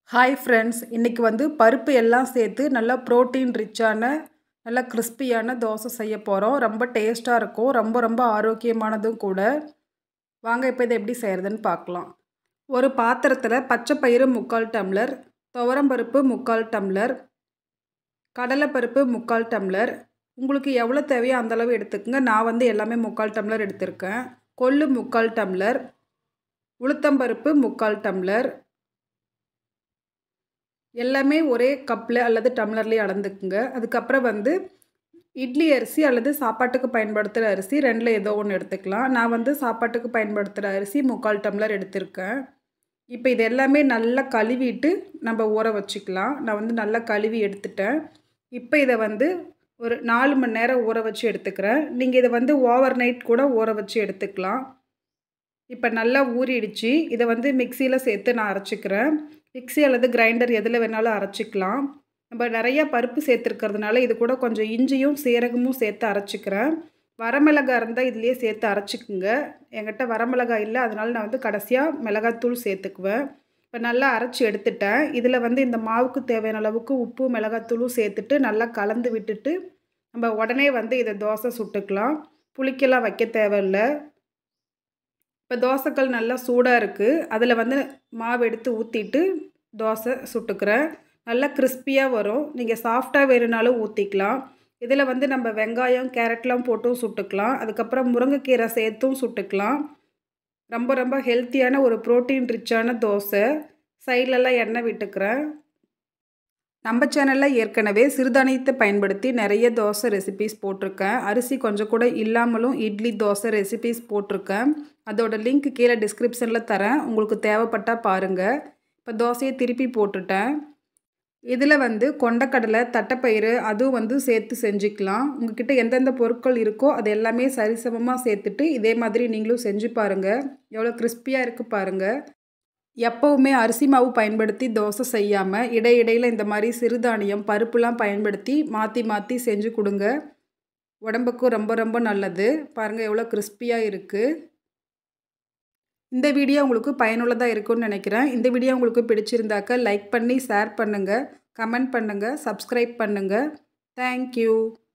hi friends இன்றைக்கி வந்து பருப்பு எல்லாம் சேர்த்து நல்லா ப்ரோட்டீன் ரிச்சான நல்லா கிறிஸ்பியான தோசை செய்ய போகிறோம் ரொம்ப டேஸ்ட்டாக இருக்கும் ரொம்ப ரொம்ப ஆரோக்கியமானதும் கூட வாங்க இப்போ இதை எப்படி செய்கிறதுன்னு பார்க்கலாம் ஒரு பாத்திரத்தில் பச்சை பயிறு முக்கால் டம்ளர் துவரம்பருப்பு முக்கால் டம்ளர் கடலைப்பருப்பு முக்கால் டம்ளர் உங்களுக்கு எவ்வளோ தேவையோ அந்தளவு எடுத்துக்கோங்க நான் வந்து எல்லாமே முக்கால் டம்ளர் எடுத்திருக்கேன் கொள்ளு முக்கால் டம்ளர் உளுத்தம்பருப்பு முக்கால் டம்ளர் எல்லாமே ஒரே கப்பில் அல்லது டம்ளர்லேயே அளந்துக்குங்க அதுக்கப்புறம் வந்து இட்லி அரிசி அல்லது சாப்பாட்டுக்கு பயன்படுத்துகிற அரிசி ரெண்டில் ஏதோ ஒன்று எடுத்துக்கலாம் நான் வந்து சாப்பாட்டுக்கு பயன்படுத்துகிற அரிசி முக்கால் டம்ளர் எடுத்திருக்கேன் இப்போ இது எல்லாமே நல்லா கழுவிட்டு நம்ம ஊற வச்சுக்கலாம் நான் வந்து நல்லா கழுவி எடுத்துட்டேன் இப்போ இதை வந்து ஒரு நாலு மணி நேரம் ஊற வச்சு எடுத்துக்கிறேன் நீங்கள் இதை வந்து ஓவர் நைட் கூட ஊற வச்சு எடுத்துக்கலாம் இப்போ நல்லா ஊறிடுச்சு இதை வந்து மிக்சியில் சேர்த்து நான் அரைச்சிக்கிறேன் மிக்சி அல்லது கிரைண்டர் எதில் வேணாலும் அரைச்சிக்கலாம் நம்ம நிறையா பருப்பு சேர்த்துருக்கிறதுனால இது கூட கொஞ்சம் இஞ்சியும் சீரகமும் சேர்த்து அரைச்சிக்கிறேன் வரமிளகாய் இருந்தால் இதுலேயே சேர்த்து அரைச்சிக்குங்க என்கிட்ட வரமிளகாய் இல்லை அதனால் நான் வந்து கடைசியாக மிளகாத்தூள் சேர்த்துக்குவேன் இப்போ நல்லா அரைச்சி எடுத்துட்டேன் இதில் வந்து இந்த மாவுக்கு தேவையான அளவுக்கு உப்பு மிளகாத்தூளும் சேர்த்துட்டு நல்லா கலந்து விட்டுட்டு நம்ம உடனே வந்து இதை தோசை சுட்டுக்கலாம் புளிக்கெல்லாம் வைக்க தேவையில்லை இப்போ தோசைக்கல் நல்லா சூடாக இருக்குது அதில் வந்து மாவு எடுத்து ஊற்றிட்டு தோசை சுட்டுக்கிறேன் நல்லா கிறிஸ்பியாக வரும் நீங்கள் சாஃப்டாக வேணுனாலும் ஊற்றிக்கலாம் இதில் வந்து நம்ம வெங்காயம் கேரட்லாம் போட்டும் சுட்டுக்கலாம் அதுக்கப்புறம் முருங்கைக்கீரை சேர்த்தும் சுட்டுக்கலாம் ரொம்ப ரொம்ப ஹெல்த்தியான ஒரு ப்ரோட்டீன் ரிச்சான தோசை சைட்லலாம் எண்ணெய் விட்டுக்கிறேன் நம்ம சேனலில் ஏற்கனவே சிறுதானியத்தை பயன்படுத்தி நிறைய தோசை ரெசிபீஸ் போட்டிருக்கேன் அரிசி கொஞ்சம் கூட இல்லாமலும் இட்லி தோசை ரெசிபீஸ் போட்டிருக்கேன் அதோட லிங்க் கீழே டிஸ்கிரிப்ஷனில் தரேன் உங்களுக்கு தேவைப்பட்டால் பாருங்கள் இப்போ தோசையை திருப்பி போட்டுட்டேன் இதில் வந்து கொண்டக்கடலை தட்டைப்பயிறு அதுவும் வந்து சேர்த்து செஞ்சுக்கலாம் உங்ககிட்ட எந்தெந்த பொருட்கள் இருக்கோ அது எல்லாமே சரிசமமாக சேர்த்துட்டு இதே மாதிரி நீங்களும் செஞ்சு பாருங்கள் எவ்வளோ கிறிஸ்பியாக இருக்குது பாருங்கள் எப்போவுமே அரிசி மாவு பயன்படுத்தி தோசை செய்யாமல் இடையிடையில் இந்த மாதிரி சிறுதானியம் பருப்புலாம் பயன்படுத்தி மாற்றி மாற்றி செஞ்சு கொடுங்க உடம்புக்கும் ரொம்ப ரொம்ப நல்லது பாருங்கள் எவ்வளோ கிறிஸ்பியாக இருக்குது இந்த வீடியோ உங்களுக்கு பயனுள்ளதாக இருக்கும்னு நினைக்கிறேன் இந்த வீடியோ உங்களுக்கு பிடிச்சிருந்தாக்க லைக் பண்ணி ஷேர் பண்ணுங்கள் கமெண்ட் பண்ணுங்கள் சப்ஸ்கிரைப் பண்ணுங்கள் தேங்க்யூ